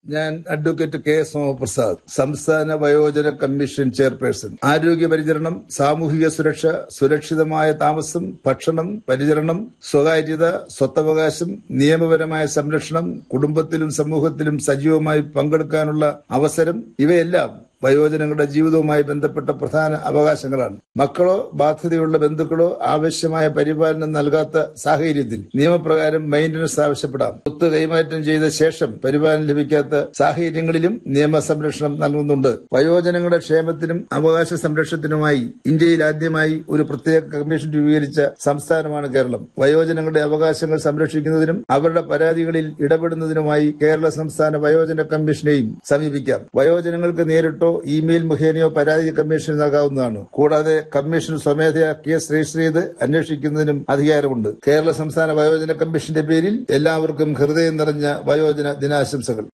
ഞാൻ advocate K Somaprasad സംസ്ഥാന വയോജന കമ്മീഷൻ ചെയർപേഴ്സൺ ആരോഗ്യ പരിചരണം സാമൂഹിക സുരക്ഷ സുരക്ഷിതമായ താമസം ഭക്ഷണം പരിചരണം സ്വകാര്യത സ്വത്തവകാശം നിയമപരമായ സംരക്ഷണം കുടുംബത്തിലും സമൂഹത്തിലും സജീവമായി പങ്കെടുക്കാനുള്ള അവസരം ഇവയെല്ലാം വയോജനങ്ങളുടെ ജീവിതവുമായി ബന്ധപ്പെട്ട പ്രധാന അവകാശങ്ങളാണ് മക്കളോ ബാധ്യതയുള്ള ബന്ധുക്കളോ ആവശ്യമായ പരിപാലനം നൽകാത്ത സാഹചര്യത്തിൽ നിയമപ്രകാരം മെയിന്റനൻസ് ആവശ്യപ്പെടാം സ്വത്ത് കൈമാറ്റം ചെയ്ത ശേഷം പരിപാലനം ലഭിക്കാത്ത സാഹചര്യങ്ങളിലും നിയമ സംരക്ഷണം നൽകുന്നുണ്ട് വയോജനങ്ങളുടെ ക്ഷേമത്തിനും അവകാശ സംരക്ഷണത്തിനുമായി ഇന്ത്യയിൽ ആദ്യമായി ഒരു പ്രത്യേക കമ്മീഷൻ രൂപീകരിച്ച സംസ്ഥാനമാണ് കേരളം വയോജനങ്ങളുടെ അവകാശങ്ങൾ സംരക്ഷിക്കുന്നതിനും അവരുടെ പരാതികളിൽ ഇടപെടുന്നതിനുമായി കേരള സംസ്ഥാന വയോജന കമ്മീഷനെയും സമീപിക്കാം വയോജനങ്ങൾക്ക് നേരിട്ടോ ഇമെയിൽ മുഖേനയോ പരാതി കമ്മീഷന് നൽകാവുന്നതാണ് കൂടാതെ കമ്മീഷൻ സ്വമേധയാ കേസ് രജിസ്റ്റർ ചെയ്ത് അന്വേഷിക്കുന്നതിനും അധികാരമുണ്ട് കേരള സംസ്ഥാന വയോജന കമ്മീഷന്റെ പേരിൽ എല്ലാവർക്കും ഹൃദയം നിറഞ്ഞ വയോജന ദിനാശംസകൾ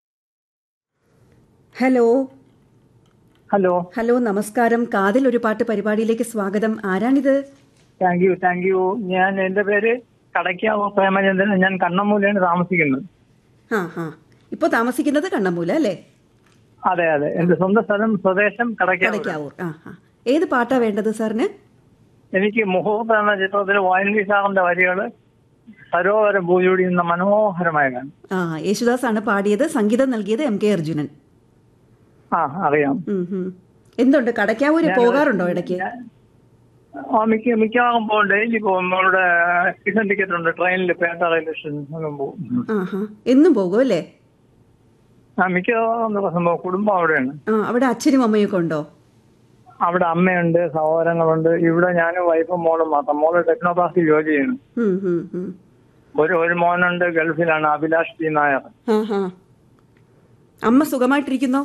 ഹലോ ഹലോ ഹലോ നമസ്കാരം കാതിൽ ഒരു പാട്ട് പരിപാടിയിലേക്ക് സ്വാഗതം ആരാണിത് താങ്ക് യു താങ്ക് യു ഞാൻ എന്റെ പേര് കടയ്ക്കാവ് പ്രേമചന്ദ്രൻ ഞാൻ കണ്ണമ്മൂലയാണ് താമസിക്കുന്നത് ആ ഹാ ഇപ്പൊ താമസിക്കുന്നത് കണ്ണമൂല അല്ലേ അതെ അതെ എന്റെ സ്വന്തം സ്ഥലം സ്വദേശം കടയ്ക്കാവ് കടയ്ക്കാവൂർ ആ ഹാ ഏത് പാട്ടാ വേണ്ടത് സാറിന് എനിക്ക് മുഹൂർത്ത് എന്ന ചിത്രത്തിൽ വായനലി സാറിന്റെ വരികള് സരോവരം പൂജോടി എന്ന മനോഹരമായ ഗാനം ആ യേശുദാസ് ആണ് പാടിയത് സംഗീതം നൽകിയത് എം കെ അർജുനൻ ആ അറിയാം ഉം, ഉം. എന്തുണ്ട് കടയ്ക്കാവൂര് പോകാറുണ്ടോ ഇടയ്ക്ക് ആ മിക്ക മിക്കവാറും പോകും ഡെയിലി പോകും നമ്മളുടെ സീസൺ ടിക്കറ്റ് ഉണ്ട് ട്രെയിനിൽ പേട്ട റെയിൽവേ സ്റ്റേഷനിലും പോകും ആ ഹാ എന്നും പോകും അല്ലേ ആ മിക്കവാറും ദിവസം പോകും കുടുംബം അവിടെയാണ് ആ അവിടെ അച്ഛനും അമ്മയൊക്കെ ഉണ്ടോ അവിടെ അമ്മയുണ്ട് സഹോദരങ്ങളുണ്ട് ഇവിടെ ഞാനും വൈഫും മോളും മാത്രം മോള് ടെക്നോപാസിൽ ജോലി ചെയ്യുന്നു ഉം, ഉം, ഉം. ഒരു ഒരു മോനുണ്ട് ഗൾഫിലാണ് അഭിലാഷ് പി നായർ ആ ഹാ അമ്മ സുഖമായിട്ടിരിക്കുന്നോ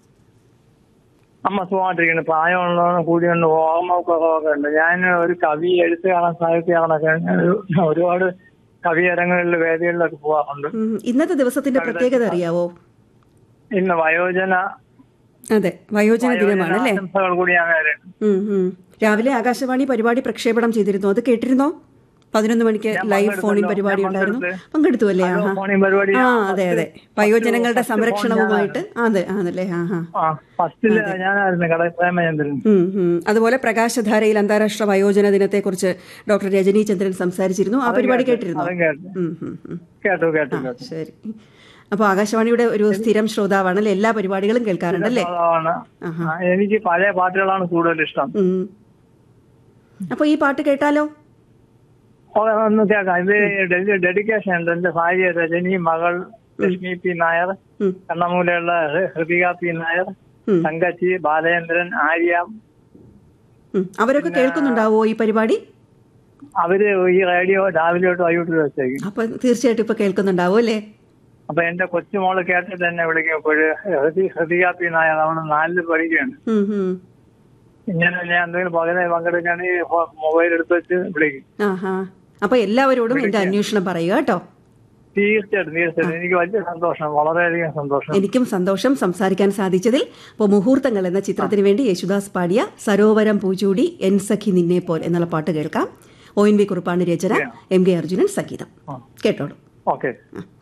അമ്മ സുഖമായിട്ടിരിക്കുന്നു പ്രായമുള്ളവരും കൂടിയുണ്ട് ഓർമ്മക്കുറവൊക്കെ ഉണ്ട് ഞാൻ ഒരു കവി എഴുത്തുകാരൻ സാഹിത്യകാരനൊക്കെ ഒരു- ഒരുപാട് കവിയരങ്ങളിൽ വേദികളിലൊക്കെ പോകാറുണ്ട് ഉം, ഇന്നത്തെ ദിവസത്തിന്റെ പ്രത്യേകത അറിയാവോ ഇന്ന് വയോജന അതെ വയോജന ദിനമാണ് അല്ലേ ആശംസകൾ കൂടി ഞാൻ നേരുന്നു. ഉം, ഉം. രാവിലെ ആകാശവാണി പരിപാടി പ്രക്ഷേപണം ചെയ്തിരുന്നു അത് കേട്ടിരുന്നോ പതിനൊന്ന് മണിക്ക് ലൈവ് ഫോണിൻ പരിപാടി ഉണ്ടായിരുന്നു പങ്കെടുത്തു അല്ലേ ഹലോ, ആഹാ ഫോണിൻ പരിപാടി ആ അതെ അതെ വയോജനങ്ങളുടെ സംരക്ഷണവുമായിട്ട് അതെ ആണല്ലേ ആ ഹാ ആ ഫസ്റ്റില് ഞാനായിരുന്നു കട പ്രേമചന്ദ്രൻ ഉം, ഉം. അതുപോലെ പ്രകാശധാരയിൽ അന്താരാഷ്ട്ര വയോജന ദിനത്തെക്കുറിച്ച് ഡോക്ടർ രജനി ചന്ദ്രൻ സംസാരിച്ചിരുന്നു ആ പരിപാടി കേട്ടിരുന്നു അതും കേട്ടു ഉം, ഉം, ഉം. കേട്ടു കേട്ടു കേട്ടു ശരി അപ്പോൾ ആകാശവാണിയുടെ ഒരു സ്ഥിരം ശ്രോതാവാണല്ലേ എല്ലാ പരിപാടികളും കേൾക്കാറുണ്ടല്ലേ അതാണ് ആ, എനിക്ക് പഴയ പാട്ടുകളാണ് കൂടുതൽ ഇഷ്ടം ഉം. അപ്പൊ ഈ പാട്ട് കേട്ടാലോ ഓ, ഒന്ന് കേൾക്കാം ഇത് ഡെഡി- ഡെഡിക്കേഷൻ ഉണ്ട് എന്റെ ഭാര്യ രജനി മകൾ ലക്ഷ്മി പി നായർ ഉം. കണ്ണമൂലയുള്ള ഹൃ- ഹൃതിക പി നായർ ഉം. തങ്കച്ചി ബാലചന്ദ്രൻ ആര്യ ഉം. അവരൊക്കെ കേൾക്കുന്നുണ്ടാവോ ഈ പരിപാടി അവര് ഈ റേഡിയോ രാവിലെ തൊട്ട് വൈകിട്ട് വെച്ചേക്കും അപ്പൊ തീർച്ചയായിട്ടും ഇപ്പൊ കേൾക്കുന്നുണ്ടാവും അല്ലേ അപ്പൊ എന്റെ കൊച്ചുമോള് കേട്ടിട്ട് എന്നെ വിളിക്കും ഇപ്പോഴ് ഹൃതി ഹൃതിക പി നായർ അവള് നാലില് പഠിക്കുകയാണ് ഉം, ഉം. ഇങ്ങനെ ഞാൻ എന്തെങ്കിലും പകലെ പങ്കെടുക്കുകയാണെങ്കിൽ മൊബൈൽ എടുത്ത് വെച്ച് വിളിക്കും ആഹാ അപ്പൊ എല്ലാവരോടും എന്റെ അന്വേഷണം പറയുക കേട്ടോ തീർച്ചയായിട്ടും തീർച്ചയായിട്ടും എനിക്ക് വലിയ സന്തോഷം വളരെയധികം സന്തോഷം എനിക്കും സന്തോഷം സംസാരിക്കാൻ സാധിച്ചതിൽ ഇപ്പോൾ മുഹൂർത്തങ്ങൾ എന്ന ചിത്രത്തിന് വേണ്ടി യേശുദാസ് പാടിയ സരോവരം പൂച്ചൂടി എൻ സഖി നിന്നെ പോൽ എന്നുള്ള പാട്ട് കേൾക്കാം ഒ എൻ വി കുറുപ്പാണ് രചന എം കെ അർജുനൻ സംഗീതം കേട്ടോളൂ ഓക്കെ